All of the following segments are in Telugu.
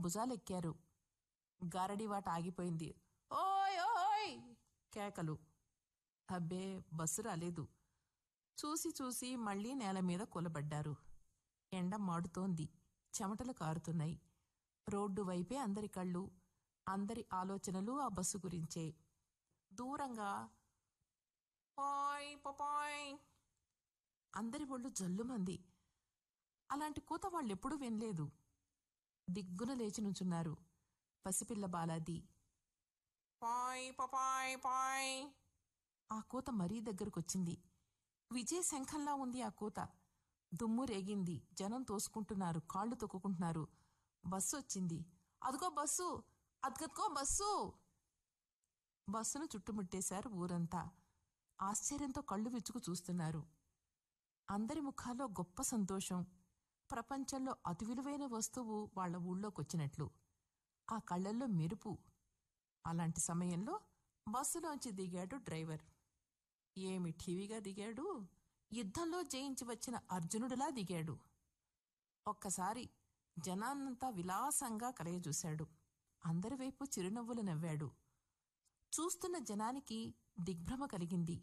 భుజాలెక్కారు గారడీవాట ఆగిపోయింది ఓయ్ ఓయ్ కేకలు అబ్బే బస్సు రాలేదు చూసి చూసి మళ్ళీ నేల మీద కూలబడ్డారు ఎండ మాడుతోంది చెమటలు కారుతున్నాయి రోడ్డు వైపే అందరి కళ్ళు అందరి ఆలోచనలు ఆ బస్సు గురించే దూరంగా పాయ్ పపాయ్ అందరి ఒళ్ళు జల్లుమంది అలాంటి కూత వాళ్ళెప్పుడూ వినలేదు దిగ్గున లేచి నుంచున్నారు పసిపిల్ల బాలాది పాయ్ పపాయ్ పాయ్ ఆ కూత మరీ దగ్గరకొచ్చింది విజయ శంఖంలా ఉంది ఆ కూత దుమ్ము రేగింది జనం తోసుకుంటున్నారు కాళ్ళు తొక్కుకుంటున్నారు బస్సు వచ్చింది అదిగో బస్సు అదిగదిగో బస్సు బస్సును చుట్టుముట్టేశారు ఊరంతా ఆశ్చర్యంతో కళ్ళు విచ్చుకు చూస్తున్నారు అందరి ముఖాల్లో గొప్ప సంతోషం ప్రపంచంలో అతి విలువైన వస్తువు వాళ్ళ ఊళ్ళోకొచ్చినట్లు ఆ కళ్ళల్లో మెరుపు అలాంటి సమయంలో బస్సులోంచి దిగాడు డ్రైవర్ ఏమి ఠీవిగా దిగాడు యుద్ధంలో జయించి వచ్చిన అర్జునుడిలా దిగాడు ఒక్కసారి జనాన్నంతా విలాసంగా కలయజూశాడు అందరి వైపు చిరునవ్వులు నవ్వాడు చూస్తున్న జనానికి దిగ్భ్రమ కలిగింది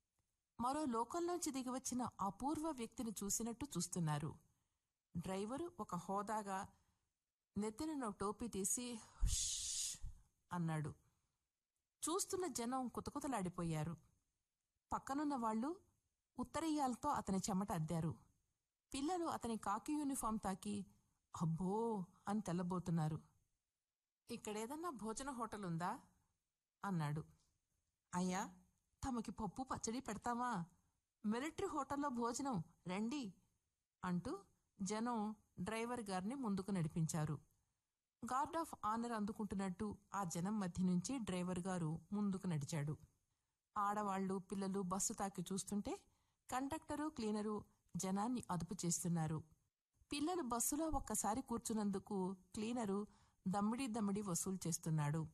మరో లోకంలోంచి దిగివచ్చిన అపూర్వ వ్యక్తిని చూసినట్టు చూస్తున్నారు డ్రైవరు ఒక హోదాగా నెత్తిన టోపీ తీసి "హుష్" అన్నాడు చూస్తున్న జనం కుతకుతలాడిపోయారు పక్కనున్న వాళ్ళు ఉత్తరీయాలతో అతని చెమట అద్దారు పిల్లలు అతని కాకి యూనిఫామ్ తాకి అబ్బో అని తెల్లబోతున్నారు ఇక్కడేదన్నా భోజన హోటల్ ఉందా అన్నాడు అయ్యా తమకి పప్పు పచ్చడి పెడతామా మిలిటరీ హోటల్లో భోజనం రండి అంటూ జనం డ్రైవర్ గారిని ముందుకు నడిపించారు గార్డ్ ఆఫ్ ఆనర్ అందుకుంటున్నట్టు ఆ జనం మధ్య నుంచి డ్రైవర్ గారు ముందుకు నడిచాడు ఆడవాళ్లు పిల్లలు బస్సు తాకి చూస్తుంటే కండక్టరు క్లీనరు జనాన్ని అదుపు చేస్తున్నారు పిల్లలు బస్సులో ఒక్కసారి కూర్చున్నందుకు క్లీనరు దమ్మిడి దమ్మిడి వసూలు చేస్తున్నాడు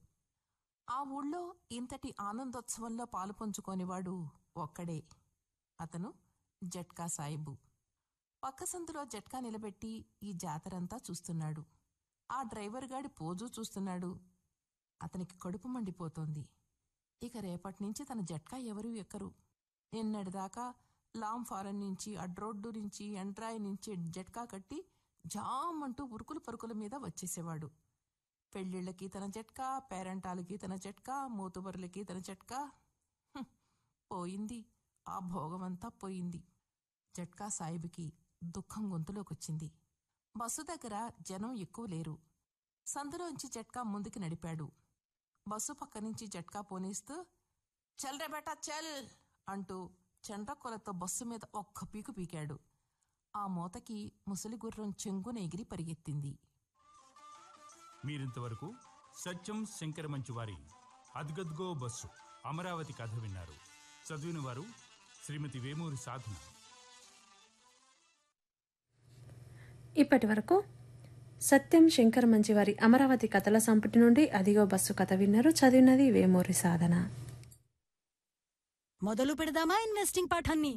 ఆ ఊళ్ళో ఇంతటి ఆనందోత్సవంలో పాలు పంచుకోనివాడు ఒక్కడే అతను జట్కా సాయిబు పక్క సందులో జట్కా నిలబెట్టి ఈ జాతరంతా చూస్తున్నాడు ఆ డ్రైవర్ గాడి పోజు చూస్తున్నాడు అతనికి కడుపు మండిపోతోంది ఇక రేపటి నుంచి తన జట్కా ఎవరూ ఎక్కరు నిన్నటిదాకా లాం ఫారెన్ నుంచి అడ్రోడ్డు నుంచి ఎండ్రాయి నుంచి జట్కా కట్టి జామ్ అంటూ ఉరుకులు పరుకుల మీద వచ్చేసేవాడు పెళ్ళిళ్ళకి తన జట్కా పేరంటాలకి తన జట్కా మూతుబరులకి తన జట్కా హ్మ్, పోయింది ఆ భోగమంతా పోయింది జట్కా సాయిబుకి దుఃఖం గొంతులోకొచ్చింది బస్సు దగ్గర జనం ఎక్కువ లేరు సందులోంచి జట్కా ముందుకి నడిపాడు బస్సు పక్క నుంచి జట్కా పోనీస్తూ చల్ రే బేటా చల్ అంటూ చెండ్రకొలతో బస్సు మీద ఒక్క పీకు పీకాడు ఆ మూతకి ముసలి గుర్రం చెంగున ఎగిరి పరిగెత్తింది మీరింతవరకు సత్యం శంకర మంచువారి అద్గద్గో బస్సు అమరావతి కథ విన్నారు చదివిన వారు శ్రీమతి వేమూరి సాధన ఇప్పటి వరకు సత్యం శంకర్ మంచివారి అమరావతి కథల సంపుటి నుండి అదిగో బస్సు కథ విన్నారు చదివినది వేమూరి సాధన మొదలు పెడదామా ఇన్వెస్టింగ్ పాఠాన్ని